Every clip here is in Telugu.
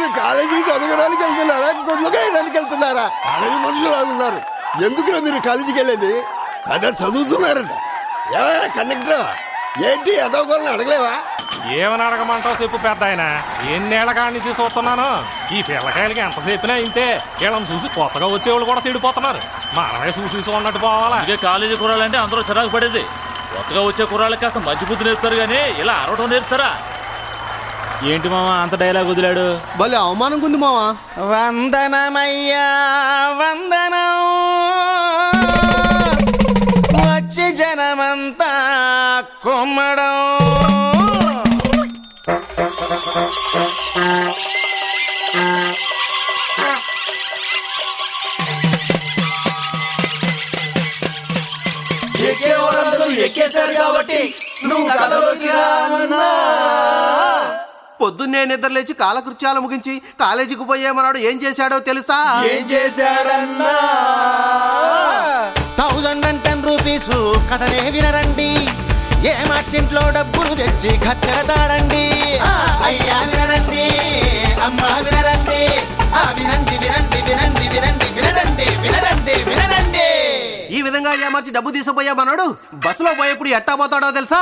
మీరు కాలేజీకి చదవడానికి వెళ్తున్నారా గుడ్లకాయడానికి వెళ్తున్నారా కాలేజీ మనుషులు ఉన్నారు ఎందుకురా మీరు కాలేజీకి వెళ్ళేది అదే చదువుతున్నారట ఏమయ్యా కండక్టర్ ఏంటి ఎదవగోళ్ళని అడగలేవా ఏమని అడగమంటావు చెప్పు పెద్ద ఆయన ఎన్నేళ్ల కాడి నుంచి చూస్తున్నాను ఈ పిల్లకాయలకి ఎంత చెప్పినా ఇంతే వీళ్ళని చూసి కొత్తగా వచ్చేవాళ్ళు కూడా చెడిపోతున్నారు మనమే చూసి చూసి ఉన్నట్టు పోవాలా ఇదే కాలేజీ కుర్రాలంటే అందరూ చిరాకు పడేది కొత్తగా వచ్చే కుర్రాళ్ళకి కాస్త మంచి బుద్ధి నేర్పుతారు కానీ ఇలా అరవటం నేర్పుతారా ఏంటి మామ అంత డైలాగ్ వదిలాడు భలే అవమానం ఉంది మావా వందనమయ్యా వందనం వచ్చి జనమంతా కొమ్మడం ఎక్కేశారు కాబట్టి నువ్వు కథలోకి పొద్దున్నే నిద్ర లేచి కాలకృత్యాలు ముగించి కాలేజీకి పోయేమన్నాడు ఏం చేశాడో తెలుసా ఏం చేశాడన్నా థౌజండ్ అండ్ టెన్ రూపీస్ కథనే వినరండి ఏ మార్చింట్లో డబ్బులు తెచ్చి ఖర్చెడతాడండి ఆ, అయ్యా వినరండి అమ్మా వినరండి ఆ వినండి వినండి వినండి వినండి వినరండి వినరండి వినరండి ఈ విధంగా ఏమార్చి డబ్బు తీసుకుపోయామన్నాడు బస్సులో పోయేప్పుడు ఎట్టా పోతాడో తెలుసా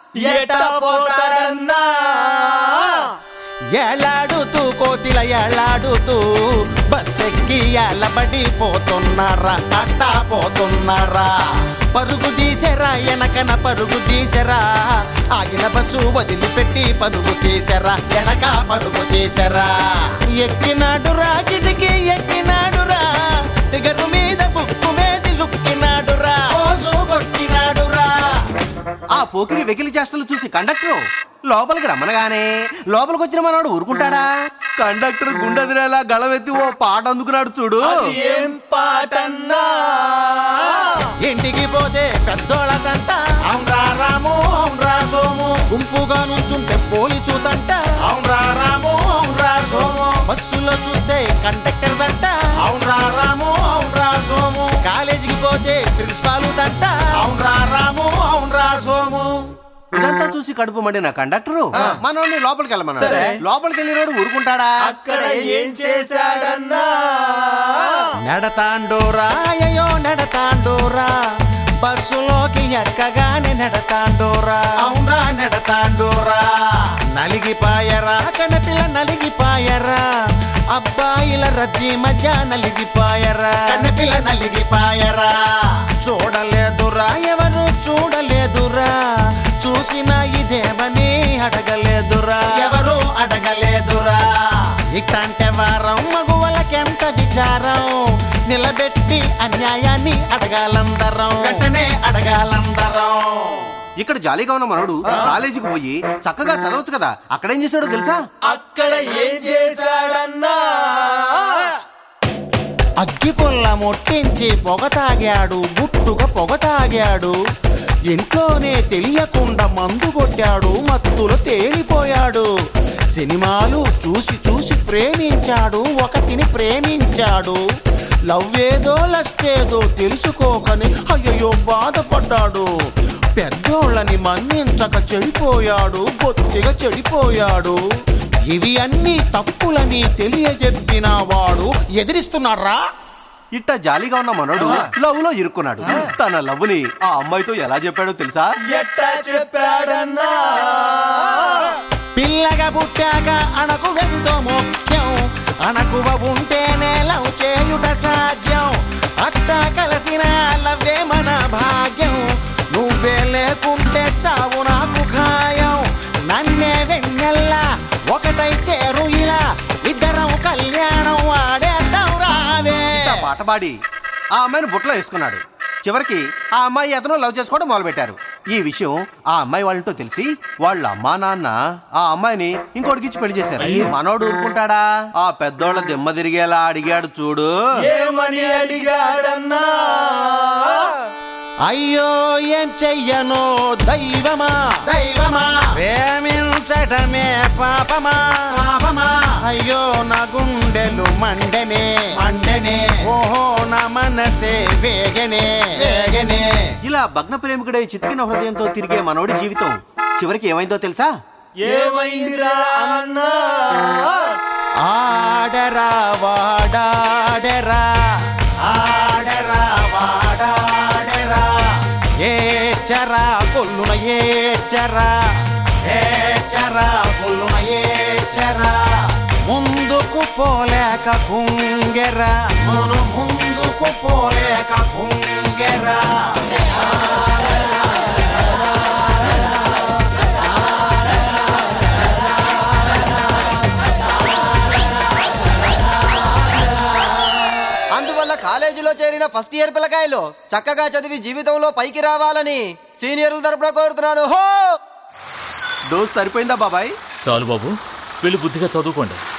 ఏలాడుతూ కోతిల ఏలాడుతూ బస్ ఎక్కి ఎలబడి పోతున్నారా అట్టా పోతున్నారా పరుగు తీసెరా వెనకన పరుగు తీసెరా ఆగిన బస్సు వదిలిపెట్టి పరుగు తీసెరా వెనక పరుగు తీసెరా ఎక్కినాడురా కిటికీ ఎక్కినాడురా తిగరు మీద బుక్కు వేసి లుక్కినాడురా రోజు కొట్టినాడురా ఆ పోకిరి వెకిలి చేష్టలు చూసి కండక్టర్ లోపలికి రమ్మనగానే లోపలికి వచ్చిన మనవాడు ఊరుకుంటాడా కండక్టర్ గుండెదిరేలా గళవెత్తి ఓ పాట అందుకున్నాడు చూడు ఏం పాటన్నా ఇంటికి పోతే పెద్దోళ్ళ తంట అవునరా రాము అవునరా సోము గుంపుగా నుంచుంటే పోలీసు తంట అవునరా రాము అవునరా సోము బస్సులో చూస్తే కండక్టర్ తంట అవునరా రాము అవునరా సోము కాలేజీకి పోతే ప్రిన్సిపాల్ తంట అవునరా రాము అవునరా సోము ఇదంతా చూసి కడుపు మండిన కండక్టర్ మనోడిని లోపలికి వెళ్ళమన్నాడు లోపలికి వెళ్ళినోడు ఊరుకుంటాడా అక్కడ ఏం చేశాడన్నా నడతాండోరా అయ్యో నడతాండోరా బస్సులోకి ఎక్కగానే నడతాండోరా అవునరా నడతాండోరా నలిగిపాయరా కనపిల్ల నలిగిపాయరా అబ్బాయిల రద్దీ మధ్య నలిగిపాయరా కనపిల్ల నలిగిపాయరా చూడలేదురా ఎవరు చూడలేదురా చూసిన ఇదేమని అడగలేదురా ఎవరు అడగలేదురా ఇట్లాంటి వారం మగువలకెంత విచారం నిలబెట్టి అన్యాయాన్ని అడగాలందరం వెంటనే అడగాలందరం ఇక్కడ జాలీగా ఉన్న మనోడు కాలేజీకి పోయి చక్కగా చదవచ్చు కదా అక్కడేం చేశాడో తెలుసా అక్కడ ఏం చేశాడన్నా అగ్గి పుల్ల ముట్టించి పొగ తాగాడు గుట్టుగా పొగ తాగాడు ఇంట్లోనే తెలియకుండా మందు కొట్టాడు మత్తులో తేలిపోయాడు సినిమాలు చూసి చూసి ప్రేమించాడు ఒకటిని ప్రేమించాడు లవ్ ఏదో లస్ట్ ఏదో తెలుసుకోకని అయ్యో బాధపడ్డాడు పెద్దోళ్ళని మన్నించక చెడిపోయాడు బొత్తిగా చెడిపోయాడు ఇవి అన్ని తప్పులని తెలియజెప్పిన వాడు ఎదిరిస్తున్నాడ్రా ఇట్ట జాలీగా ఉన్న మనోడు లవ్ లో ఇరుక్కున్నాడు తన లవ్ ని ఆ అమ్మాయితో ఎలా చెప్పాడో తెలుసా ఎట్టా చెప్పాడన్నా పిల్లగా పుట్టాక అణకు ఎంతో ముఖ్యం అణకువ ఉంటేనే లవ్ చేయుట సాధ్యం అట్టా కలిసిన లవ్వే మన భాగ్యం నువ్వే లేకుంటే చావు నాకు ఖాయం నన్నే వెన్నెల్లా ఒకటై చేరు ఇలా ఇద్దరం కళ్యాణం ఆడేద్దాం రావే ఇట్టా పాట పాడి ఆ అమ్మాయిని బుట్టలో వేసుకున్నాడు చివరికి ఆ అమ్మాయి అతను లవ్ చేసుకోవడం మొదలు పెట్టారు ఈ విషయం ఆ అమ్మాయి వాళ్ళతో తెలిసి వాళ్ళ అమ్మా నాన్న ఆ అమ్మాయిని ఇంకోటికి ఇచ్చి పెళ్లి చేశారు మనోడు ఊరుకుంటాడా ఆ పెద్దోళ్ళ దిమ్మ తిరిగేలా అడిగాడు చూడు ఏమని అడిగాడన్నా అయ్యో ఏం చెయ్యను దైవమా దైవమా ప్రేమించటమే పాపమా పాపమా అయ్యో నా గుండెలు మండనే మండనే ఓహో నా మనసే వేగనే వేగనే ఇలా భగ్న ప్రేమికుడై చితికిన హృదయంతో తిరిగే మనోడి జీవితం చివరికి ఏమైందో తెలుసా ఆ ఏడ్చరా ఏడ్చరా పుల్లున ఏడ్చరా ముందుకు పోలేక కుంగెరా మును ముందుకు పోలేక కుంగెరా అందువల్ల కాలేజీలో చేరిన ఫస్ట్ ఇయర్ పిల్లకాయలు చక్కగా చదివి జీవితంలో పైకి రావాలని సీనియర్ల తరపున కోరుతున్నాను హో డోస్ సరిపోయిందా బాబాయ్ చాలు బాబు వెళ్ళి బుద్ధిగా చదువుకోండి